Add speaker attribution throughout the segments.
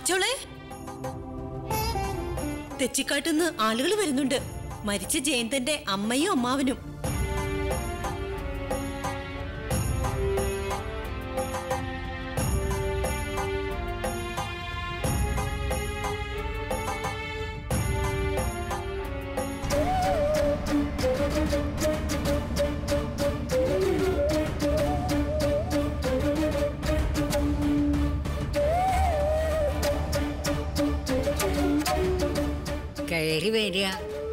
Speaker 1: അമ്മച്ചോളെ തെച്ചിക്കാട്ടുനിന്ന് ആളുകൾ വരുന്നുണ്ട് മരിച്ച ജയന്തന്റെ അമ്മയും അമ്മാവനും
Speaker 2: കയറി വരിക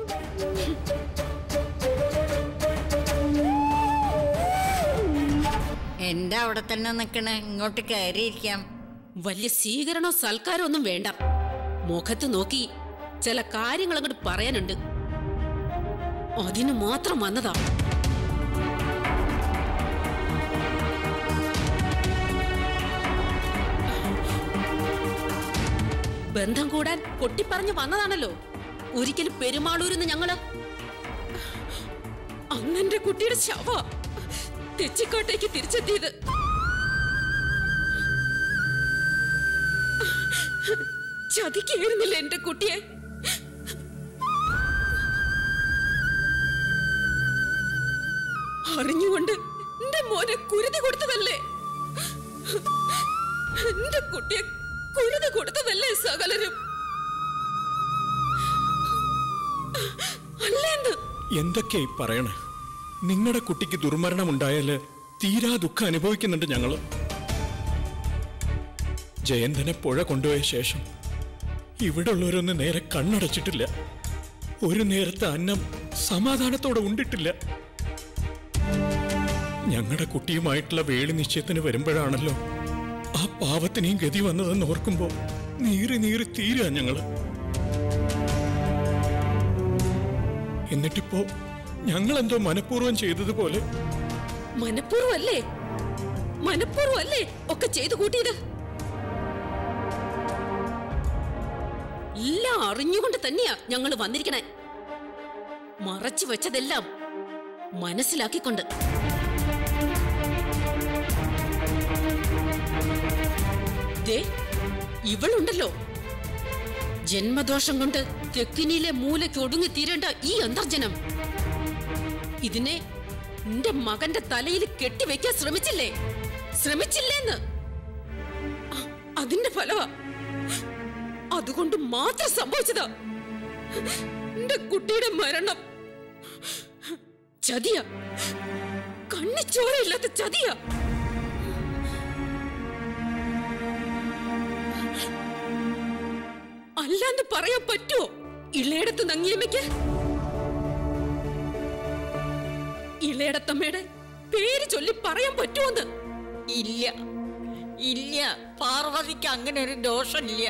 Speaker 2: എന്താ അവിടെ തന്നെ നിക്കണ ഇങ്ങോട്ട് കയറിയിരിക്കാം
Speaker 3: വലിയ സ്വീകരണോ സൽക്കാരോ ഒന്നും വേണ്ട മുഖത്ത് നോക്കി ചില കാര്യങ്ങൾ അങ്ങോട്ട് പറയാനുണ്ട് അതിനു മാത്രം വന്നതാ ബന്ധം കൂടാൻ പൊട്ടിപ്പറഞ്ഞു വന്നതാണല്ലോ ഒരിക്കലും പെരുമാളൂരിന്ന് ഞങ്ങള് അന്നെന്റെ കുട്ടിയുടെ ശവ തെച്ചിക്കോട്ടേക്ക് തിരിച്ചെത്തിയത് ചതിക്കായിരുന്നില്ല എന്റെ കുട്ടിയെ അറിഞ്ഞുകൊണ്ട് എന്റെ മോനെ കുരുതി കൊടുത്തതല്ലേ എന്റെ കുട്ടിയെ കുരുതി കൊടുത്തതല്ലേ സകലരും അല്ലേന്ന്
Speaker 4: എന്തൊക്കെയായി പറയണേ നിങ്ങളുടെ കുട്ടിക്ക് ദുർമരണം ഉണ്ടായാല് തീരാ ദുഃഖം അനുഭവിക്കുന്നുണ്ട് ഞങ്ങള് ജയന്തനെ പുഴ കൊണ്ടുപോയ ശേഷം ഇവിടെ ഉള്ളവരൊന്നും നേരെ കണ്ണടച്ചിട്ടില്ല ഒരു നേരത്തെ അന്നം സമാധാനത്തോടെ ഉണ്ടിട്ടില്ല ഞങ്ങളുടെ കുട്ടിയുമായിട്ടുള്ള വേളി നിശ്ചയത്തിന് വരുമ്പോഴാണല്ലോ ആ പാവത്തിനെയും ഗതി വന്നതെന്ന് ഓർക്കുമ്പോ നീറി നീറി തീരുക ഞങ്ങള് എന്നിട്ടിപ്പോ ഞങ്ങളെന്തോ മനഃപൂർവ്വം ചെയ്തതുപോലെ
Speaker 3: മനഃപൂർവ്വം അല്ലേ മനഃപൂർവ്വം അല്ലേ ഒക്കെ ചെയ്തു കൂട്ടിയത് എല്ലാം അറിഞ്ഞുകൊണ്ട് തന്നെയാ ഞങ്ങൾ വന്നിരിക്കണേ മറച്ചു വെച്ചതെല്ലാം മനസ്സിലാക്കിക്കൊണ്ട് ദേ, ഇവളുണ്ടല്ലോ ജന്മദോഷം കൊണ്ട് തെക്കിനിയിലെ മൂലയ്ക്ക് ഒടുങ്ങി തീരേണ്ട ഈ അന്തർജനം ഇതിനെ നിന്റെ മകന്റെ തലയിൽ കെട്ടിവെക്കാൻ ശ്രമിച്ചില്ലേ ശ്രമിച്ചില്ലേന്ന് അ- അതിന്റെ ഫലവാ അതുകൊണ്ട് മാത്രം സംഭവിച്ചതാ എന്റെ കുട്ടിയുടെ മരണം ചതിയ കണ്ണിച്ചോരയില്ലാത്ത ചതിയ അല്ലാന്ന് പറയാൻ പറ്റുമോ ഇളയടത്ത് നങ്ങിയമ്മയ്ക്ക് ഇളയടത്തമ്മയുടെ പേര് ചൊല്ലി പറയാൻ പറ്റുമോന്ന്
Speaker 2: ഇല്ല ഇല്ല പാർവതിക്ക് അങ്ങനെ ഒരു ദോഷമില്ല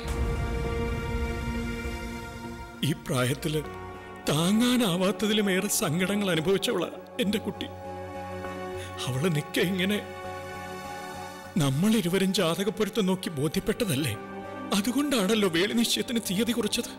Speaker 4: ഈ പ്രായത്തില് താങ്ങാനാവാത്തതിലുമേറെ സങ്കടങ്ങൾ അനുഭവിച്ചവളാ എന്റെ കുട്ടി അവള് നിക്ക ഇങ്ങനെ നമ്മൾ ഇരുവരും ജാതകപ്പൊരുത്തം നോക്കി ബോധ്യപ്പെട്ടതല്ലേ അതുകൊണ്ടാണല്ലോ വേളി നിശ്ചയത്തിന് തീയതി കുറിച്ചത്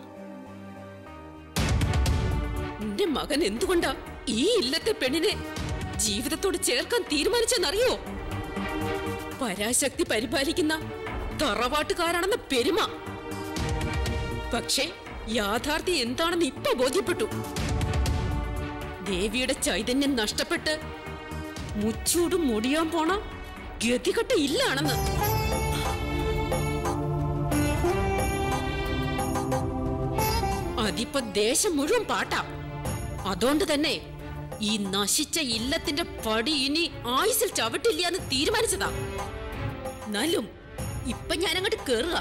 Speaker 3: എന്റെ മകൻ എന്തുകൊണ്ടാ ഈ ഇല്ലത്തെ പെണ്ണിനെ ജീവിതത്തോട് ചേർക്കാൻ തീരുമാനിച്ചെന്നറിയോ പരാശക്തി പരിപാലിക്കുന്ന തറവാട്ടുകാരാണെന്ന പെരുമ പക്ഷേ യാഥാർത്ഥ്യം എന്താണെന്ന് ഇപ്പൊ ബോധ്യപ്പെട്ടു ദേവിയുടെ ചൈതന്യം നഷ്ടപ്പെട്ട് മുച്ചൂടും മുടിയാൻ പോണ ഗതികെട്ട ഇല്ലാണെന്ന് അതിപ്പോ ദേശം മുഴുവൻ പാട്ടാ അതുകൊണ്ട് തന്നെ ഈ നശിച്ച ഇല്ലത്തിന്റെ പടി ഇനി ആയുസിൽ ചവിട്ടില്ല എന്ന് തീരുമാനിച്ചതാ എന്നാലും ഇപ്പൊ ഞാൻ അങ്ങോട്ട് കേറുക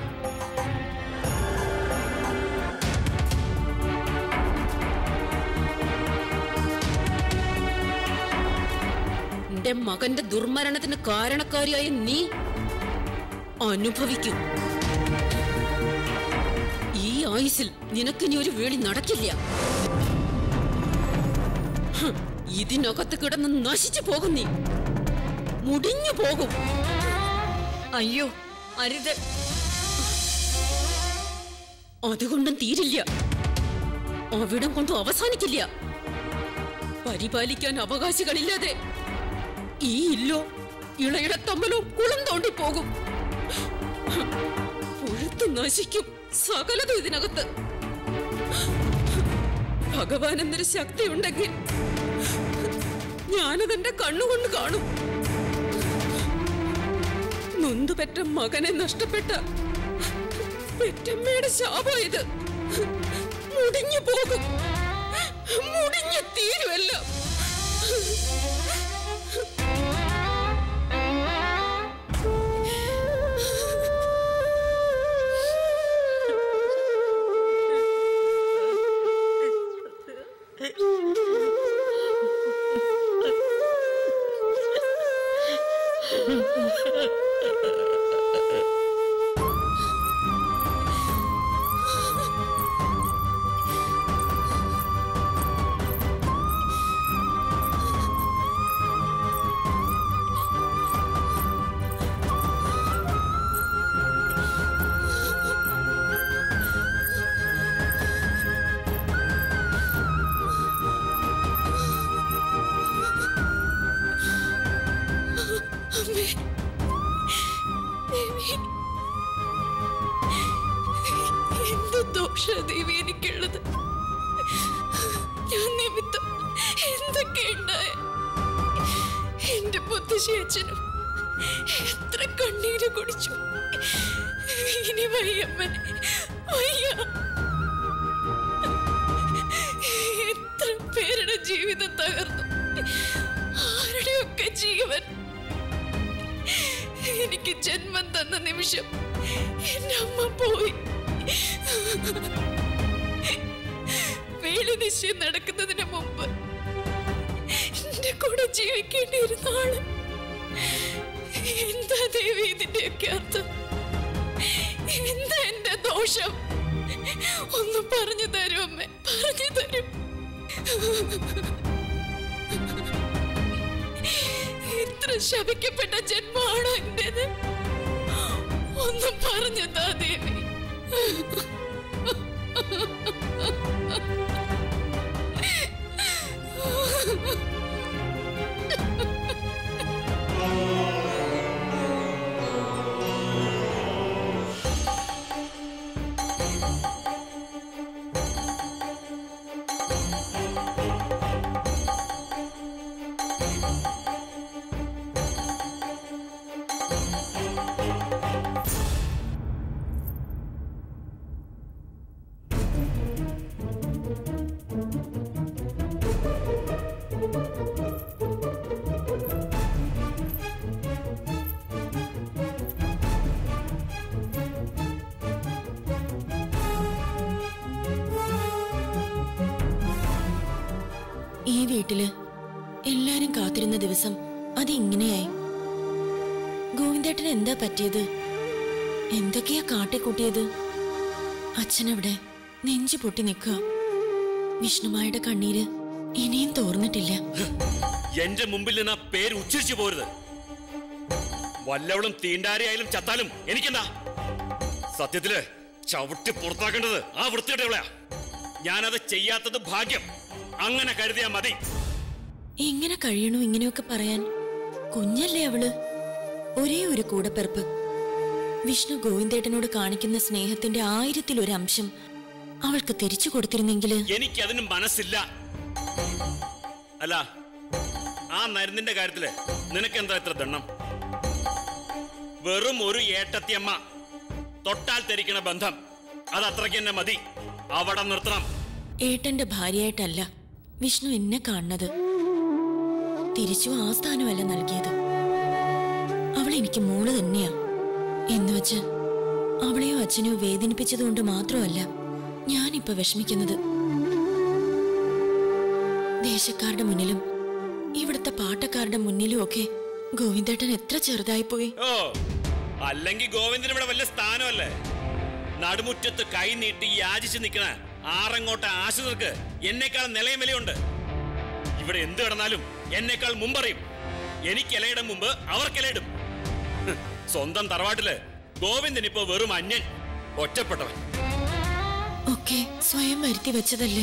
Speaker 3: എന്റെ മകന്റെ ദുർമരണത്തിന് കാരണക്കാരിയായ നീ അനുഭവിക്കും ഈ ആയുസിൽ നിനക്കിനി ഒരു വേളി നടക്കില്ല ഹ്, ഇതിനകത്ത് കിടന്ന് നശിച്ചു പോകും നീ മുടിഞ്ഞു പോകും
Speaker 2: അയ്യോ അരുത്
Speaker 3: അതുകൊണ്ടും തീരില്ല അവിടം കൊണ്ടും അവസാനിക്കില്ല പരിപാലിക്കാൻ അവകാശികളില്ലാതെ ഈ ഇല്ലോ ഇളയിടത്തമ്മലോ കുളം തോണ്ടി പോകും പുഴു അത് നശിക്കും സകലതും ഇതിനകത്ത് ഭഗവാൻ എന്നൊരു ശക്തി ഉണ്ടെങ്കിൽ ഞാനതെന്റെ കണ്ണുകൊണ്ട് കാണും നൊന്തുപെറ്റ മകനെ നഷ്ടപ്പെട്ട പെറ്റമ്മയുടെ ശാപം ഇത് മുടിഞ്ഞു പോകും മുടിഞ്ഞു തീരുമല്ലോ അമ്മേ ദേവി എന്ത് ദോഷ ദേവി എനിക്കുള്ളത് ഞാൻ നിമിത്തം എന്തൊക്കെ ഉണ്ടായ എന്റെ മുത്തശ്ശി അച്ഛനും എത്ര കണ്ണീര് കുടിച്ചു ഇനി വയ്യമ്മൻ വയ്യ എത്ര പേരുടെ ജീവിതം തകർന്നു ആരുടെയൊക്കെ ജീവൻ എനിക്ക് ജന്മം തന്ന നിമിഷം എന്റെ അമ്മ പോയി വേലി നിശ്ചയം നടക്കുന്നതിന് മുമ്പ് എന്റെ കൂടെ ജീവിക്കേണ്ടിയിരുന്ന ആള് എന്താ ദേവി ഇതിന്റെയൊക്കെ അർത്ഥം എന്താ എന്റെ ദോഷം ഒന്ന് പറഞ്ഞു തരൂ അമ്മ പറഞ്ഞു തരൂ ഇത്ര ശപിക്കപ്പെട്ട ജന്മമാണോ എന്റേത് ഒന്നും പറഞ്ഞു താ ദേവി
Speaker 5: ഈ വീട്ടില് എല്ലാരും കാത്തിരുന്ന ദിവസം അത് ഇങ്ങനെയായി ഗോവിന്ദേട്ടന് എന്താ പറ്റിയത് എന്തൊക്കെയാ കാട്ടിക്കൂട്ടിയത് അച്ഛനവിടെ നെഞ്ചു പൊട്ടി നിൽക്കുക വിഷ്ണുമായുടെ കണ്ണീര് ഇനിയും തോർന്നിട്ടില്ല
Speaker 6: എന്റെ മുമ്പിൽ നിന്ന് ആ പേര് ഉച്ചരിച്ചു പോരുത് വല്ലവളും തീണ്ടാരിയായാലും ചത്താലും എനിക്കെന്താ സത്യത്തില് ചവിട്ടി പുറത്താക്കേണ്ടത് ആ വൃത്തിയുടെവളയാ ഞാനത് ചെയ്യാത്തത് ഭാഗ്യം അങ്ങനെ കരുതിയാ മതി
Speaker 5: എങ്ങനെ കഴിയണു ഇങ്ങനെയൊക്കെ പറയാൻ കുഞ്ഞല്ലേ അവള് ഒരേ ഒരു കൂടപ്പിറപ്പ് വിഷ്ണു ഗോവിന്ദേട്ടനോട് കാണിക്കുന്ന സ്നേഹത്തിന്റെ ആയിരത്തിലൊരു അംശം അവൾക്ക് തിരിച്ചു കൊടുത്തിരുന്നെങ്കില്
Speaker 6: എനിക്കതിന് മനസ്സില്ല അല്ല ആ മരുന്നിന്റെ കാര്യത്തില് നിനക്കെന്താ ഇത്ര ദണ്ണം വെറും ഒരു ഏട്ടത്തിയമ്മ തൊട്ടാൽ തെരിക്കണ ബന്ധം അത് അത്രയ്ക്ക് തന്നെ മതി അവിടെ നിർത്തണം
Speaker 5: ഏട്ടന്റെ ഭാര്യയായിട്ടല്ല വിഷ്ണു എന്നെ കാണുന്നത് തിരിച്ചു ആ സ്ഥാനമല്ല നൽകിയത് അവൾ എനിക്ക് മോള് തന്നെയാ എന്നുവെച്ച് അവളെയോ അച്ഛനെയോ വേദനിപ്പിച്ചതുകൊണ്ട് മാത്രമല്ല ഞാനിപ്പോ വിഷമിക്കുന്നത് ദേശക്കാരുടെ മുന്നിലും ഇവിടുത്തെ പാട്ടക്കാരുടെ മുന്നിലും ഒക്കെ ഗോവിന്ദേട്ടൻ എത്ര ചെറുതായിപ്പോയി
Speaker 6: ഓ അല്ലെങ്കിൽ ഗോവിന്ദന് ഇവിടെ വലിയ സ്ഥാനമല്ലേ നടുമുറ്റത്ത് കൈ നീട്ടി യാചിച്ച് നിൽക്കണ ആറങ്ങോട്ട ആശ്രിതർക്ക് എന്നേക്കാൾ നിലയും വിലയുണ്ട് ഇവിടെ എന്ത് കിടന്നാലും എന്നേക്കാൾ മുമ്പറിയും എനിക്ക് ഇലയിടും മുമ്പ് അവർക്ക് ഇലയിടും ഹ്, സ്വന്തം തറവാട്ടില് ഗോവിന്ദൻ ഇപ്പൊ വെറും അന്യൻ ഒറ്റപ്പെട്ടവൻ
Speaker 5: ഒക്കെ സ്വയം വരുത്തി വെച്ചതല്ലേ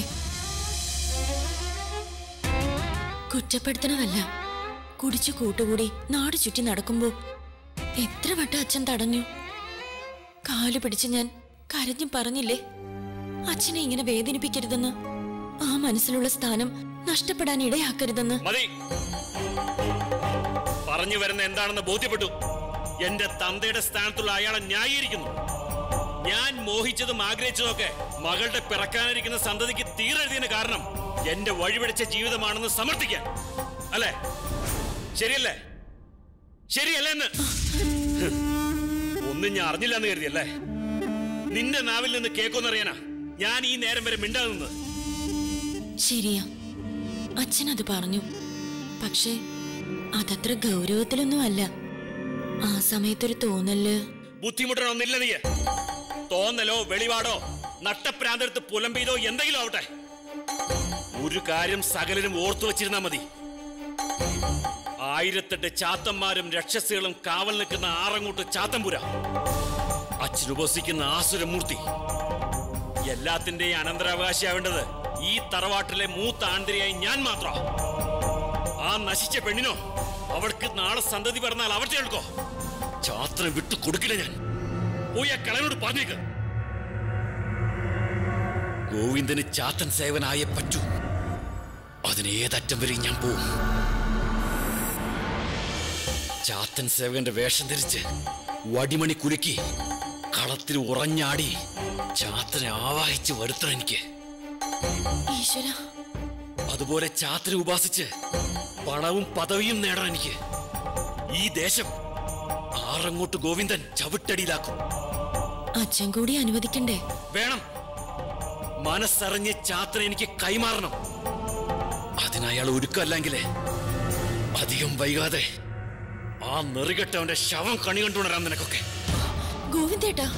Speaker 5: കുറ്റപ്പെടുത്തണതല്ല കുടിച്ചു കൂട്ടുകൂടി നാട് ചുറ്റി നടക്കുമ്പോ എത്ര വട്ടം അച്ഛൻ തടഞ്ഞു കാല് പിടിച്ച് ഞാൻ കരഞ്ഞും പറഞ്ഞില്ലേ അച്ഛനെ ഇങ്ങനെ വേദനിപ്പിക്കരുതെന്ന് ആ മനസ്സിലുള്ള സ്ഥാനം നഷ്ടപ്പെടാൻ ഇടയാക്കരുതെന്ന്
Speaker 6: മതി പറഞ്ഞു വരുന്ന എന്താണെന്ന് ബോധ്യപ്പെട്ടു എന്റെ തന്തയുടെ സ്ഥാനത്തുള്ള അയാളെ ന്യായീകരിക്കുന്നു ഞാൻ മോഹിച്ചതും ആഗ്രഹിച്ചതൊക്കെ മകളുടെ പിറക്കാനിരിക്കുന്ന സന്തതിക്ക് തീരെഴുതിയതിന് കാരണം എന്റെ വഴിപിടിച്ച ജീവിതമാണെന്ന് സമർത്ഥിക്കാൻ അല്ലേ ശരിയല്ലേ ശരിയല്ലേ എന്ന് ഹ്. ഒന്നും ഞാൻ അറിഞ്ഞില്ല എന്ന് കരുതിയല്ലേ നിന്റെ നാവിൽ നിന്ന് കേൾക്കുമെന്നറിയാനാ ഞാൻ ഈ നേരം വരെ മിണ്ടാതെ നിന്നത്
Speaker 5: ശരിയാ അച്ഛൻ അത് പറഞ്ഞു പക്ഷേ അതത്ര ഗൗരവത്തിലൊന്നും അല്ല ആ സമയത്തൊരു തോന്നല്
Speaker 6: ബുദ്ധിമുട്ടണമെന്നില്ല നീ തോന്നലോ വെളിപാടോ നട്ടപ്രാന്തെടുത്ത് പുലമ്പെയ്തോ എന്തെങ്കിലും ആവട്ടെ ഒരു കാര്യം സകലരും ഓർത്തു വച്ചിരുന്നാ മതി ആയിരത്തെട്ട് ചാത്തന്മാരും രക്ഷസികളും കാവൽ നിൽക്കുന്ന ആറങ്ങോട്ട് ചാത്തമ്പുര അച്ഛനുപസിക്കുന്ന ആസുരമൂർത്തി എല്ലാത്തിന്റെയും അനന്തരാവകാശിയാവേണ്ടത് ഈ തറവാട്ടിലെ മൂത്ത ആന്തരിയായി ഞാൻ മാത്രം ആ നശിച്ച പെണ്ണിനോ അവൾക്ക് നാളെ സന്തതി പറഞ്ഞാൽ അവർ കേൾക്കോ ചാത്രം വിട്ടു കൊടുക്കില്ല ഞാൻ പോയി ആ കളനോട് പറഞ്ഞേക്ക് ഗോവിന്ദന് ചാത്തൻ സേവനായേ പറ്റൂ അതിന് ഏതറ്റം വരെ ഞാൻ പോവും ചാത്തൻ സേവകന്റെ വേഷം ധരിച്ച് വടിമണി കുലുക്കി കളത്തിൽ ഉറഞ്ഞാടി ചാത്തനെ ആവാഹിച്ച് വരുത്തണം എനിക്ക്
Speaker 5: ഈശ്വര
Speaker 6: അതുപോലെ ചാത്തനെ ഉപാസിച്ച് പണവും പദവിയും നേടാൻ എനിക്ക് ഈ ദേശം ആറങ്ങോട്ട് ഗോവിന്ദൻ ചവിട്ടടിയിലാക്കും
Speaker 5: അച്ഛൻ കൂടി അനുവദിക്കണ്ടേ
Speaker 6: വേണം മനസ്സറിഞ്ഞ് ചാത്തനെ എനിക്ക് കൈമാറണം അതിനയാൾ ഒരുക്കല്ലെങ്കിലേ അധികം വൈകാതെ ആ നെറികെട്ടവന്റെ ശവം കണി കണ്ടുണരാം നിനക്കൊക്കെ
Speaker 5: ഗോവിന്ദേട്ടാ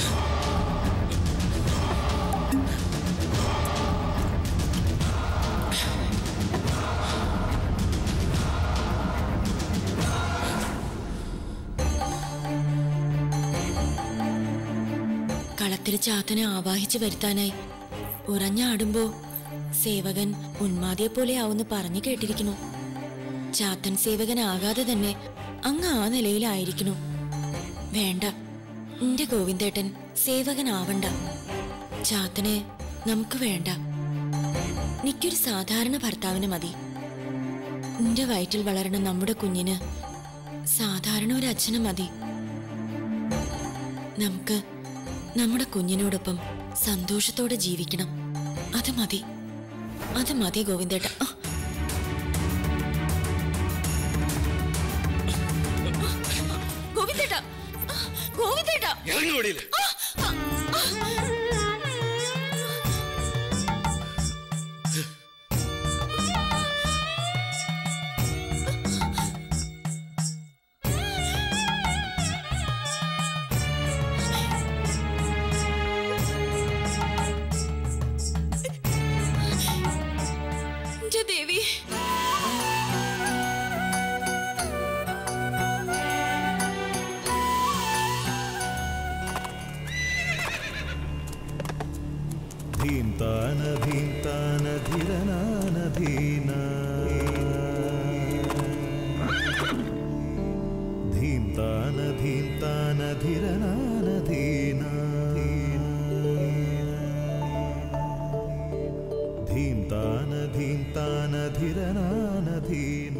Speaker 5: കളത്തിൽ ചാത്തനെ ആവാഹിച്ചു വരുത്താനായി ഉറഞ്ഞാടുമ്പോ സേവകൻ ഉന്മാദിയെ പോലെ ആവുന്ന് പറഞ്ഞു കേട്ടിരിക്കുന്നു ചാത്തൻ സേവകനാകാതെ തന്നെ അങ്ങ് ആ നിലയിലായിരിക്കുന്നു വേണ്ട എന്റെ ഗോവിന്ദേട്ടൻ സേവകനാവണ്ട ചാത്തനെ നമുക്ക് വേണ്ട നിക്കൊരു സാധാരണ ഭർത്താവിന് മതി നിന്റെ വയറ്റിൽ വളരണ നമ്മുടെ കുഞ്ഞിന് സാധാരണ ഒരു അച്ഛന് മതി നമുക്ക് നമ്മുടെ കുഞ്ഞിനോടൊപ്പം സന്തോഷത്തോടെ ജീവിക്കണം അത് മതി അത് മതി ഗോവിന്ദേട്ട ആ, ഗോവിന്ദേട്ടാ ആ, ഗോവിന്ദേട്ടാ
Speaker 6: ഇറങ്ങി വെളിയിൽ
Speaker 5: എന്റെ ദേവി
Speaker 7: ധീംതാന ധീംതാന ധിരനാന ധീന ധീംതാന ധീംതാന ധിരനാന ധീന ധീംതാന ധീംതാന ധിരനാന ധീന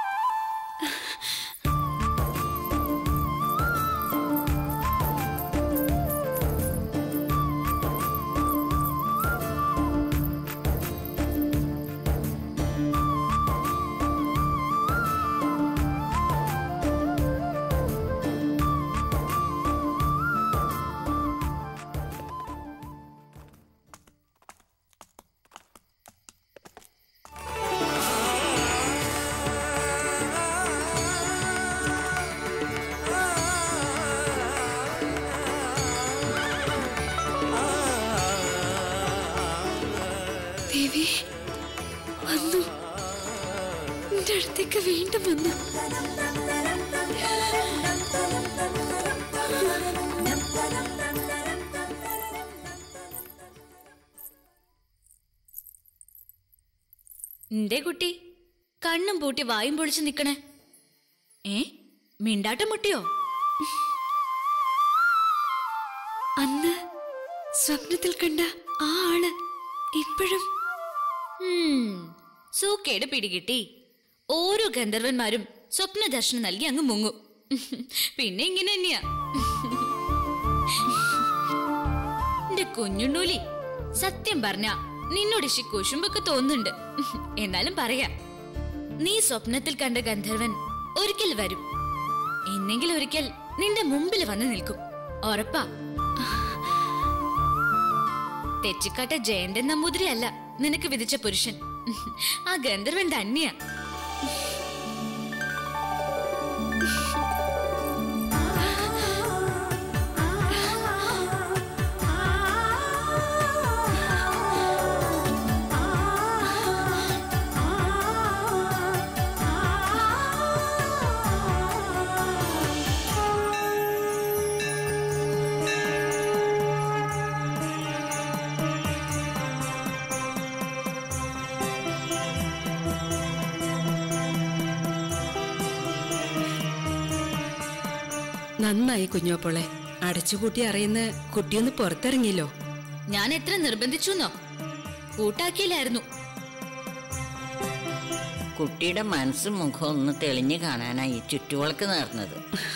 Speaker 8: ആ
Speaker 5: എന്റെ അടുത്തേക്ക് വീണ്ടും വന്നു
Speaker 8: എന്റെ കുട്ടി കണ്ണും പൂട്ടി വായും പൊളിച്ച് നിക്കണേ ഏ മിണ്ടാട്ടം മുട്ടിയോ
Speaker 5: അന്ന് സ്വപ്നത്തിൽ കണ്ട ആ ആള് ഇപ്പോഴും
Speaker 8: ഉം, സൂക്കേട് പിടികിട്ടി ഓരോ ഗന്ധർവന്മാരും സ്വപ്ന ദർശനം നൽകി അങ്ങ് മുങ്ങും പിന്നെ ഇങ്ങനെ തന്നെയാ എന്റെ കുഞ്ഞുണ്ണൂലി സത്യം പറഞ്ഞ നിന്നോട് ഇഷി കുശുമ്പൊക്കെ തോന്നുന്നുണ്ട് എന്നാലും പറയാ നീ സ്വപ്നത്തിൽ കണ്ട ഗന്ധർവൻ ഒരിക്കൽ വരും എന്നെങ്കിലും ഒരിക്കൽ നിന്റെ മുമ്പിൽ വന്ന് നിൽക്കും ഉറപ്പാ തെച്ചിക്കാട്ട ജയന്തൻ നമ്പൂതിരി അല്ല നിനക്ക് വിധിച്ച പുരുഷൻ ആ ഗന്ധർവൻ തന്നെയാ
Speaker 9: നന്നായി കുഞ്ഞോപ്പോളെ അടച്ചുപൂട്ടി അറിയുന്ന കുട്ടിയൊന്ന് പുറത്തിറങ്ങിയല്ലോ
Speaker 8: ഞാൻ എത്ര നിർബന്ധിച്ചുന്നോ കൂട്ടാക്കിയില്ലായിരുന്നു
Speaker 2: കുട്ടിയുടെ മനസ്സും മുഖവും ഒന്ന് തെളിഞ്ഞു കാണാനായി ഈ ചുറ്റുവിളക്ക് നേർന്നത്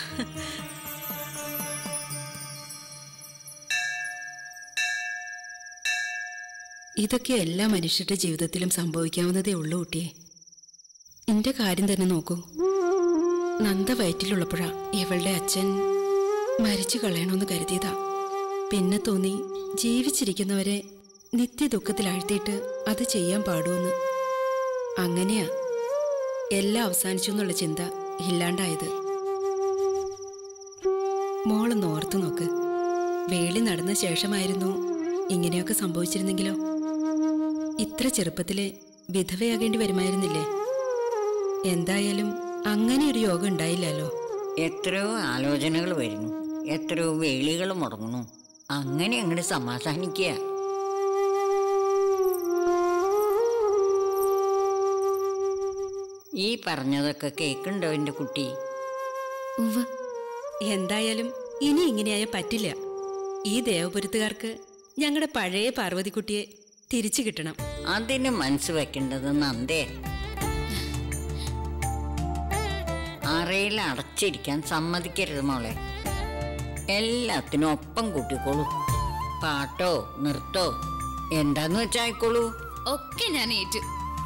Speaker 9: ഇതൊക്കെ എല്ലാ മനുഷ്യരുടെ ജീവിതത്തിലും സംഭവിക്കാവുന്നതേ ഉള്ളൂ കുട്ടിയെ എന്റെ കാര്യം തന്നെ നോക്കൂ നന്ദ വയറ്റിലുള്ളപ്പോഴാ ഇവളുടെ അച്ഛൻ മരിച്ചു കളയണമെന്ന് കരുതിയതാ പിന്നെ തോന്നി ജീവിച്ചിരിക്കുന്നവരെ നിത്യ ദുഃഖത്തിലാഴ്ത്തിയിട്ട് അത് ചെയ്യാൻ പാടുമെന്ന് അങ്ങനെയാ എല്ലാം അവസാനിച്ചു എന്നുള്ള ചിന്ത ഇല്ലാണ്ടായത് മോളൊന്ന് ഓർത്തു നോക്ക് വേളി നടന്ന ശേഷമായിരുന്നു ഇങ്ങനെയൊക്കെ സംഭവിച്ചിരുന്നെങ്കിലോ ഇത്ര ചെറുപ്പത്തിലെ വിധവയാകേണ്ടി വരുമായിരുന്നില്ലേ എന്തായാലും അങ്ങനെ ഒരു യോഗം ഉണ്ടായില്ലല്ലോ
Speaker 2: എത്രയോ ആലോചനകൾ വരുന്നു എത്രയോ വേളികൾ മുടങ്ങുന്നു അങ്ങനെ അങ്ങോട്ട് സമാധാനിക്കുക ഈ പറഞ്ഞതൊക്കെ കേൾക്കുന്നുണ്ടോ എൻ്റെ കുട്ടി
Speaker 9: എന്തായാലും ഇനി ഇങ്ങനെയായ പറ്റില്ല ഈ ദേവപുരത്തുകാർക്ക് ഞങ്ങളുടെ പഴയ പാർവതിക്കുട്ടിയെ തിരിച്ചു കിട്ടണം
Speaker 2: അതിന് മനസ്സ് വെക്കേണ്ടത് നന്ദേ അറയിൽ അടച്ചിരിക്കാൻ സമ്മതിക്കരുത് മോളെ എല്ലാത്തിനും ഒപ്പം കൂട്ടിക്കോളൂ പാട്ടോ നൃത്തോ എന്താന്ന് വെച്ചായിക്കോളൂ
Speaker 8: ഒക്കെ ഞാൻ ഏറ്റു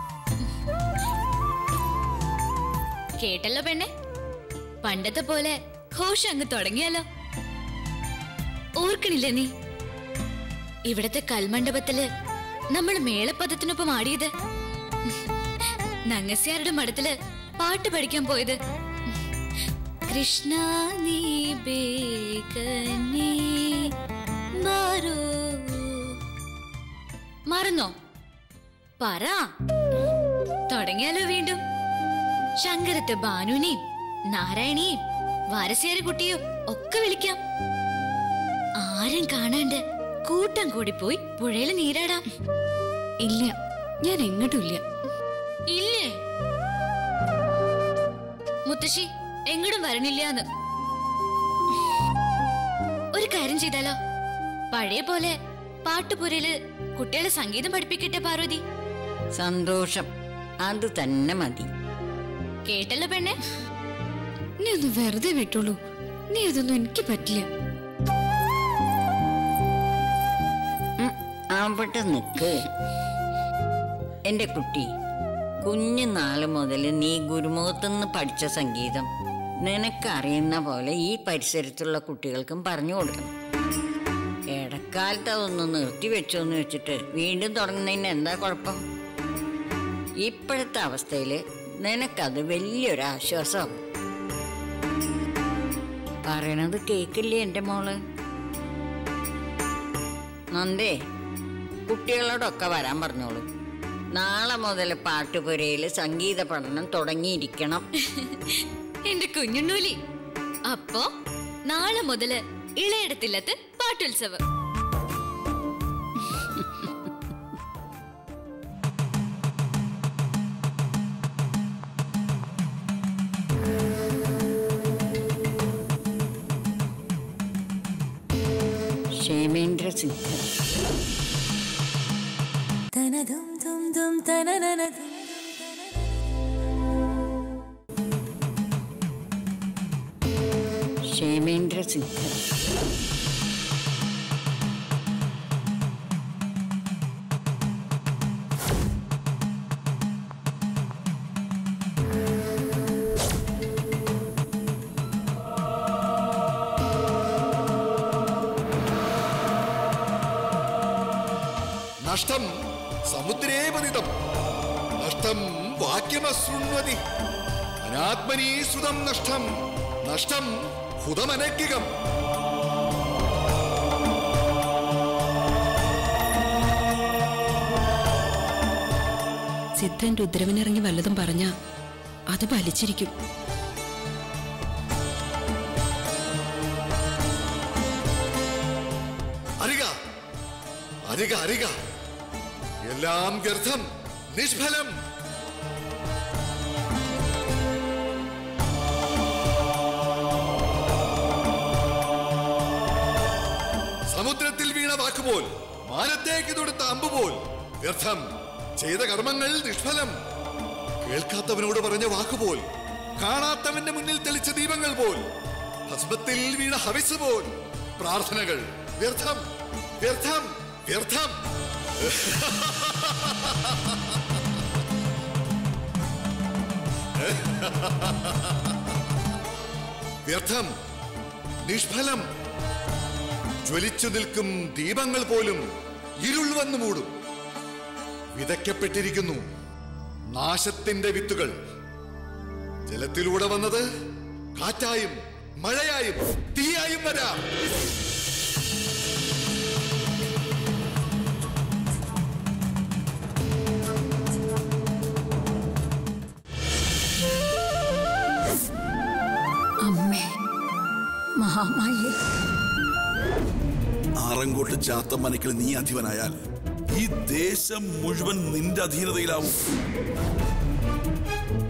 Speaker 8: കേട്ടല്ലോ പെണ്ണെ പണ്ടത്തെ പോലെ ഘോഷം അങ്ങ് തുടങ്ങിയാലോ ഓർക്കണില്ല നീ ഇവിടത്തെ കൽമണ്ഡപത്തില് നമ്മൾ മേളപ്പദത്തിനൊപ്പം ആടിയത് നങ്ങസ്യാരുടെ മഠത്തില് പാട്ട് പഠിക്കാൻ പോയത് കൃഷ്ണ നീ ബേകനേ മാറോ മറന്നോ പറ തുടങ്ങിയാലോ വീണ്ടും ശങ്കരത്തെ ബാനുവിനെയും നാരായണിയെയും വാരസ്യാരി കുട്ടിയും ഒക്കെ വിളിക്കാം ആരും കാണാണ്ട് കൂട്ടം കൂടി പോയി പുഴയിൽ നീരാടാം
Speaker 5: ഇല്ല ഞാൻ എങ്ങോട്ടും ഇല്ല
Speaker 8: ഇല്ലേ മുത്തശ്ശി എങ്ങോട്ടും വരണില്ലാന്ന് ഒരു കാര്യം ചെയ്താലോ പഴയ പോലെ പാട്ടുപുരയില് കുട്ടികളെ സംഗീതം പഠിപ്പിക്കട്ടെ പാർവതി
Speaker 2: സന്തോഷം അത് തന്നെ മതി
Speaker 8: കേട്ടല്ലോ പെണ്ണെ
Speaker 5: നീ ഒന്ന് വെറുതെ വിട്ടോളൂ നീ അതൊന്നും എനിക്ക് പറ്റില്ല
Speaker 2: ഉം, അവിടെ നിൽക്ക് എൻ്റെ കുട്ടി കുഞ്ഞു നാള് മുതൽ നീ ഗുരുമുഖത്തുനിന്ന് പഠിച്ച സംഗീതം നിനക്കറിയുന്ന പോലെ ഈ പരിസരത്തുള്ള കുട്ടികൾക്കും പറഞ്ഞു കൊടുക്കണം ഇടക്കാലത്ത് അതൊന്ന് നിർത്തി വെച്ചോന്ന് വെച്ചിട്ട് വീണ്ടും തുടങ്ങുന്നതിന് എന്താ കുഴപ്പം ഇപ്പോഴത്തെ അവസ്ഥയിൽ നിനക്കത് വലിയൊരു ആശ്വാസമാകും പറയണത് കേക്കില്ലേ എൻ്റെ മോള് നന്ദേ കുട്ടികളോടൊക്കെ വരാൻ പറഞ്ഞോളൂ നാളെ മുതൽ പാട്ടുപുരയിൽ സംഗീത പഠനം തുടങ്ങിയിരിക്കണം
Speaker 8: എന്റെ കുഞ്ഞുണ്ണൂലി അപ്പോ നാളെ മുതല് ഇളയിടത്തില്ലത്ത് പാട്ടുത്സവം
Speaker 2: ക്ഷേമേന്ദ്ര സിദ്ധ ക്ഷേമേന്ദ്ര സിദ്ധ
Speaker 10: നഷ്ടം സമുദ്രേ പതിതം നഷ്ടം വാക്യമശൃണ്വതി അനാത്മനീ ശ്രുതം നഷ്ടം നഷ്ടം ഹുതമനക്കികം
Speaker 9: സിദ്ധൻ രുദ്രവനിറങ്ങി വല്ലതും പറഞ്ഞ അത് ഫലിച്ചിരിക്കും
Speaker 10: അരിക അരിക അരിക എല്ലാം വ്യർത്ഥം നിഷ്ഫലം സമുദ്രത്തിൽ വീണ വാക്കുപോൽ മാനത്തേക്ക് തൊടുത്ത അമ്പുപോൽ വ്യർത്ഥം ചെയ്ത കർമ്മങ്ങൾ നിഷ്ഫലം കേൾക്കാത്തവനോട് പറഞ്ഞ വാക്കുപോൽ കാണാത്തവന്റെ മുന്നിൽ തെളിച്ച ദീപങ്ങൾ പോൽ ഭസ്മത്തിൽ വീണ ഹവിസ് പോൽ പ്രാർത്ഥനകൾ വ്യർത്ഥം വ്യർത്ഥം വ്യർത്ഥം വ്യർത്ഥം നിഷ്ഫലം ജ്വലിച്ചു നിൽക്കും ദീപങ്ങൾ പോലും ഇരുൾ വന്നു മൂടും വിതയ്ക്കപ്പെട്ടിരിക്കുന്നു നാശത്തിന്റെ വിത്തുകൾ ജലത്തിലൂടെ വന്നത് കാറ്റായും മഴയായും തീയായും വരാം
Speaker 2: അമ്മേ മഹാമായി
Speaker 11: ആറങ്കോട്ട് ചാത്തമ്മനക്കിൽ നീ അധിപനായാൽ ഈ ദേശം മുഴുവൻ നിന്റെ അധീനതയിലാവും